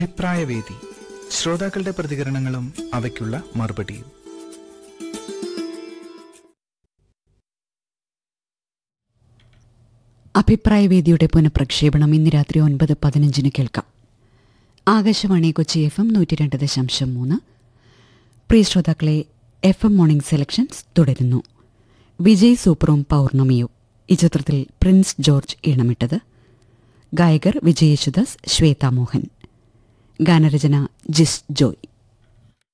അഭിപ്രായവേദി ശ്രോതാക്കളുടെ പ്രതികരണങ്ങളും അവയ്ക്കുള്ള മറുപടിയും അഭിപ്രായവേദിയുടെ പുനഃപ്രക്ഷേപണം ഇന്ന് രാത്രി ഒൻപത് പതിനഞ്ചിന് കേൾക്കാം ആകാശവാണി കൊച്ചി എഫ് എം നൂറ്റി രണ്ട് ദശാംശം മൂന്ന് പ്രിയ ശ്രോതാക്കളെ എഫ് എം മോർണിംഗ് സെലക്ഷൻസ് തുടരുന്നു വിജയ് സൂപ്പറും പൗർണമിയും ഈ ചിത്രത്തിൽ പ്രിൻസ് ജോർജ് ഈണമിട്ടത് ഗായകർ വിജയ് യേശുദാസ് ശ്വേത മോഹൻ ഗാനരചന ജിസ് ജോയ്